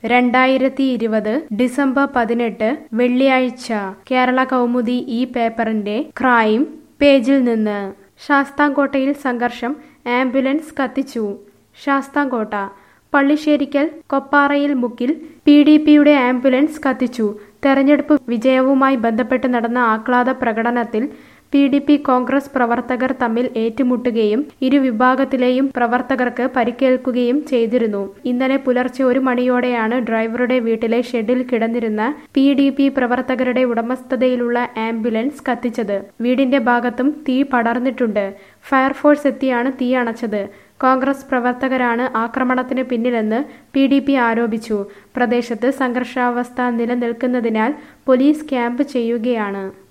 രണ്ടായിരത്തി ഇരുപത് ഡിസംബർ പതിനെട്ട് വെള്ളിയാഴ്ച കേരള കൗമുദി ഈ പേപ്പറിന്റെ ക്രൈം പേജിൽ നിന്ന് ശാസ്താംകോട്ടയിൽ സംഘർഷം ആംബുലൻസ് കത്തിച്ചു ശാസ്താംകോട്ട പള്ളിശ്ശേരിക്കൽ കൊപ്പാറയിൽ മുക്കിൽ പി ഡി പിയുടെ ആംബുലൻസ് കത്തിച്ചു തെരഞ്ഞെടുപ്പ് വിജയവുമായി ബന്ധപ്പെട്ട് നടന്ന ആഹ്ലാദ പ്രകടനത്തിൽ പി ഡി പി കോൺഗ്രസ് പ്രവർത്തകർ തമ്മിൽ ഏറ്റുമുട്ടുകയും ഇരുവിഭാഗത്തിലെയും പ്രവർത്തകർക്ക് പരിക്കേൽക്കുകയും ചെയ്തിരുന്നു ഇന്നലെ പുലർച്ചെ ഒരു മണിയോടെയാണ് ഡ്രൈവറുടെ വീട്ടിലെ ഷെഡിൽ കിടന്നിരുന്ന പി ഡി പി പ്രവർത്തകരുടെ ഉടമസ്ഥതയിലുള്ള ആംബുലൻസ് കത്തിച്ചത് വീടിന്റെ ഭാഗത്തും തീ പടർന്നിട്ടുണ്ട് ഫയർഫോഴ്സ് എത്തിയാണ് തീ അണച്ചത് കോൺഗ്രസ് പ്രവർത്തകരാണ് ആക്രമണത്തിന് പിന്നിലെന്ന് പി ഡി പി ആരോപിച്ചു പ്രദേശത്ത് സംഘർഷാവസ്ഥ നിലനിൽക്കുന്നതിനാൽ പോലീസ് ക്യാമ്പ് ചെയ്യുകയാണ്